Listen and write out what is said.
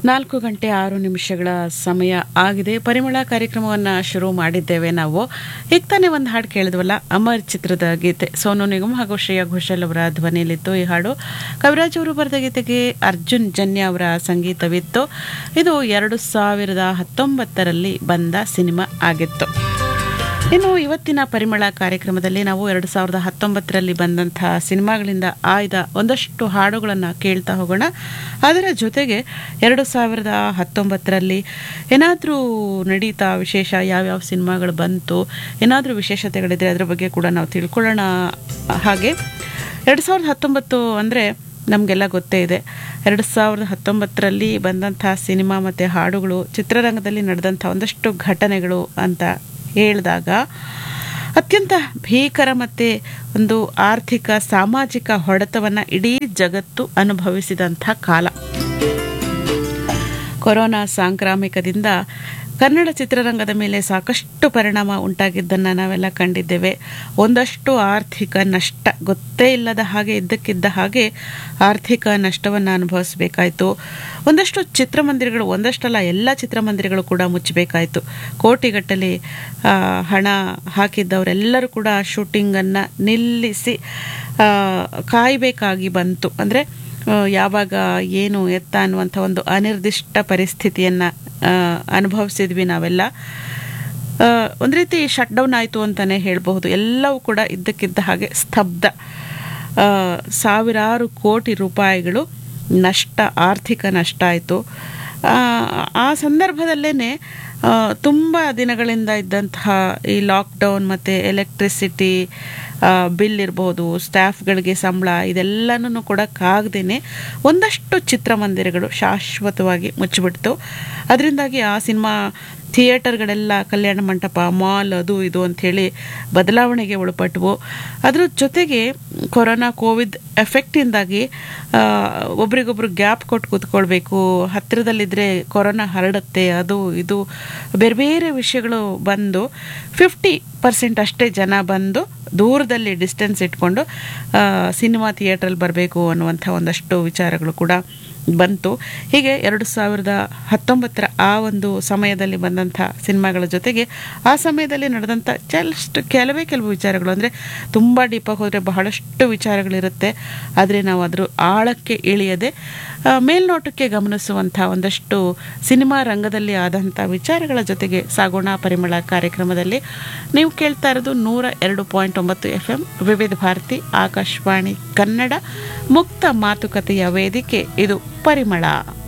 ನಾಲ್ಕು ಗಂಟೆ ಆರು ನಿಮಿಷಗಳ ಸಮಯ ಆಗಿದೆ ಪರಿಮಳ ಕಾರ್ಯಕ್ರಮವನ್ನು ಶುರು ಮಾಡಿದ್ದೇವೆ ನಾವು ಈಗ ತಾನೇ ಒಂದು ಹಾಡು ಕೇಳಿದ್ವಲ್ಲ ಅಮರ್ ಚಿತ್ರದ ಗೀತೆ ಸೋನು ನಿಗಮ್ ಹಾಗೂ ಶ್ರೇಯಾ ಘೋಷಲ್ ಅವರ ಧ್ವನಿಯಲ್ಲಿತ್ತು ಈ ಹಾಡು ಕವಿರಾಜ್ ಅವರು ಬರೆದ ಗೀತೆಗೆ ಅರ್ಜುನ್ ಜನ್ಯ ಅವರ ಸಂಗೀತವಿತ್ತು ಇದು ಎರಡು ಸಾವಿರದ ಹತ್ತೊಂಬತ್ತರಲ್ಲಿ ಬಂದ ಸಿನಿಮಾ ಆಗಿತ್ತು ಇನ್ನು ಇವತ್ತಿನ ಪರಿಮಳ ಕಾರ್ಯಕ್ರಮದಲ್ಲಿ ನಾವು ಎರಡು ಸಾವಿರದ ಹತ್ತೊಂಬತ್ತರಲ್ಲಿ ಬಂದಂತಹ ಸಿನಿಮಾಗಳಿಂದ ಆಯ್ದ ಒಂದಷ್ಟು ಹಾಡುಗಳನ್ನು ಕೇಳ್ತಾ ಹೋಗೋಣ ಅದರ ಜೊತೆಗೆ ಎರಡು ಸಾವಿರದ ಹತ್ತೊಂಬತ್ತರಲ್ಲಿ ಏನಾದರೂ ನಡೀತಾ ವಿಶೇಷ ಯಾವ್ಯಾವ ಸಿನಿಮಾಗಳು ಬಂತು ಏನಾದರೂ ವಿಶೇಷತೆಗಳಿದೆ ಅದರ ಬಗ್ಗೆ ಕೂಡ ನಾವು ತಿಳ್ಕೊಳ್ಳೋಣ ಹಾಗೆ ಎರಡು ಸಾವಿರದ ಹತ್ತೊಂಬತ್ತು ಅಂದರೆ ನಮಗೆಲ್ಲ ಗೊತ್ತೇ ಇದೆ ಎರಡು ಸಾವಿರದ ಹತ್ತೊಂಬತ್ತರಲ್ಲಿ ಬಂದಂಥ ಸಿನಿಮಾ ಮತ್ತು ಹಾಡುಗಳು ಚಿತ್ರರಂಗದಲ್ಲಿ ನಡೆದಂಥ ಒಂದಷ್ಟು ಘಟನೆಗಳು ಅಂತ ಹೇಳಿದಾಗ ಅತ್ಯಂತ ಭೀಕರ ಮತ್ತು ಒಂದು ಆರ್ಥಿಕ ಸಾಮಾಜಿಕ ಹೊಡೆತವನ್ನು ಇಡೀ ಜಗತ್ತು ಅನುಭವಿಸಿದಂಥ ಕಾಲ ಕೊರೋನಾ ಸಾಂಕ್ರಾಮಿಕದಿಂದ ಕನ್ನಡ ಚಿತ್ರರಂಗದ ಮೇಲೆ ಸಾಕಷ್ಟು ಪರಿಣಾಮ ಉಂಟಾಗಿದ್ದನ್ನು ನಾವೆಲ್ಲ ಕಂಡಿದ್ದೇವೆ ಒಂದಷ್ಟು ಆರ್ಥಿಕ ನಷ್ಟ ಗೊತ್ತೇ ಇಲ್ಲದ ಹಾಗೆ ಇದ್ದಕ್ಕಿದ್ದ ಹಾಗೆ ಆರ್ಥಿಕ ನಷ್ಟವನ್ನು ಅನುಭವಿಸಬೇಕಾಯಿತು ಒಂದಷ್ಟು ಚಿತ್ರಮಂದಿರಗಳು ಒಂದಷ್ಟಲ್ಲ ಎಲ್ಲ ಚಿತ್ರಮಂದಿರಗಳು ಕೂಡ ಮುಚ್ಚಬೇಕಾಯಿತು ಕೋಟಿಗಟ್ಟಲೆ ಹಣ ಹಾಕಿದ್ದವರೆಲ್ಲರೂ ಕೂಡ ಶೂಟಿಂಗನ್ನು ನಿಲ್ಲಿಸಿ ಕಾಯಬೇಕಾಗಿ ಬಂತು ಅಂದರೆ ಯಾವಾಗ ಏನು ಎತ್ತ ಅನ್ನುವಂಥ ಒಂದು ಅನಿರ್ದಿಷ್ಟ ಪರಿಸ್ಥಿತಿಯನ್ನು ಅನುಭವಿಸಿದ್ವಿ ನಾವೆಲ್ಲ ಒಂದು ರೀತಿ ಶಟ್ ಡೌನ್ ಆಯಿತು ಅಂತಲೇ ಹೇಳಬಹುದು ಎಲ್ಲವೂ ಕೂಡ ಇದ್ದಕ್ಕಿದ್ದ ಹಾಗೆ ಸ್ತಬ್ಧ ಸಾವಿರಾರು ಕೋಟಿ ರೂಪಾಯಿಗಳು ನಷ್ಟ ಆರ್ಥಿಕ ನಷ್ಟ ಆಯಿತು ಆ ಸಂದರ್ಭದಲ್ಲೇ ತುಂಬ ದಿನಗಳಿಂದ ಇದ್ದಂತಹ ಈ ಲಾಕ್ಡೌನ್ ಮತ್ತು ಎಲೆಕ್ಟ್ರಿಸಿಟಿ ಬಿಲ್ ಇರ್ಬೋದು ಸ್ಟಾಫ್ಗಳಿಗೆ ಸಂಬಳ ಇದೆಲ್ಲನೂ ಕೊಡೋಕ್ಕಾಗ್ದೇ ಒಂದಷ್ಟು ಚಿತ್ರಮಂದಿರಗಳು ಶಾಶ್ವತವಾಗಿ ಮುಚ್ಚಿಬಿಡ್ತು ಅದರಿಂದಾಗಿ ಆ ಸಿನಿಮಾ ಥಿಯೇಟರ್ಗಳೆಲ್ಲ ಕಲ್ಯಾಣ ಮಂಟಪ ಮಾಲ್ ಅದು ಇದು ಅಂಥೇಳಿ ಬದಲಾವಣೆಗೆ ಒಳಪಟ್ಟವು ಅದ್ರ ಜೊತೆಗೆ ಕೊರೋನಾ ಕೋವಿಡ್ ಎಫೆಕ್ಟಿಂದಾಗಿ ಒಬ್ರಿಗೊಬ್ರು ಗ್ಯಾಪ್ ಕೊಟ್ಟು ಕೂತ್ಕೊಳ್ಬೇಕು ಹತ್ತಿರದಲ್ಲಿದ್ದರೆ ಕೊರೋನಾ ಹರಡುತ್ತೆ ಅದು ಇದು ಬೇರೆ ಬೇರೆ ವಿಷಯಗಳು ಬಂದು ಫಿಫ್ಟಿ ಪರ್ಸೆಂಟ್ ಅಷ್ಟೇ ಜನ ಬಂದು ದೂರದಲ್ಲಿ ಡಿಸ್ಟೆನ್ಸ್ ಇಟ್ಕೊಂಡು ಸಿನಿಮಾ ಥಿಯೇಟ್ರಲ್ಲಿ ಬರಬೇಕು ಅನ್ನುವಂಥ ಒಂದಷ್ಟು ವಿಚಾರಗಳು ಕೂಡ ಬಂತು ಹೀಗೆ ಎರಡು ಸಾವಿರದ ಹತ್ತೊಂಬತ್ತರ ಆ ಒಂದು ಸಮಯದಲ್ಲಿ ಬಂದಂಥ ಸಿನಿಮಾಗಳ ಜೊತೆಗೆ ಆ ಸಮಯದಲ್ಲಿ ನಡೆದಂಥ ಜಸ್ಟ್ ಕೆಲವೇ ಕೆಲವು ವಿಚಾರಗಳು ಅಂದರೆ ತುಂಬ ಡೀಪಾಗಿ ಹೋದರೆ ಬಹಳಷ್ಟು ವಿಚಾರಗಳಿರುತ್ತೆ ಆದರೆ ನಾವು ಅದ್ರ ಆಳಕ್ಕೆ ಇಳಿಯದೆ ಮೇಲ್ನೋಟಕ್ಕೆ ಗಮನಿಸುವಂಥ ಒಂದಷ್ಟು ಸಿನಿಮಾ ರಂಗದಲ್ಲಿ ಆದಂಥ ವಿಚಾರಗಳ ಜೊತೆಗೆ ಸಾಗೋಣ ಪರಿಮಳ ಕಾರ್ಯಕ್ರಮದಲ್ಲಿ ನೀವು ಕೇಳ್ತಾ ಇರೋದು ನೂರ ಎರಡು ಪಾಯಿಂಟ್ ಒಂಬತ್ತು ಎಫ್ ಎಂ ವಿವಿಧ ಭಾರತಿ ಆಕಾಶವಾಣಿ ಕನ್ನಡ ಮುಕ್ತ ಮಾತುಕತೆಯ ವೇದಿಕೆ ಇದು ಪರಿಮಳ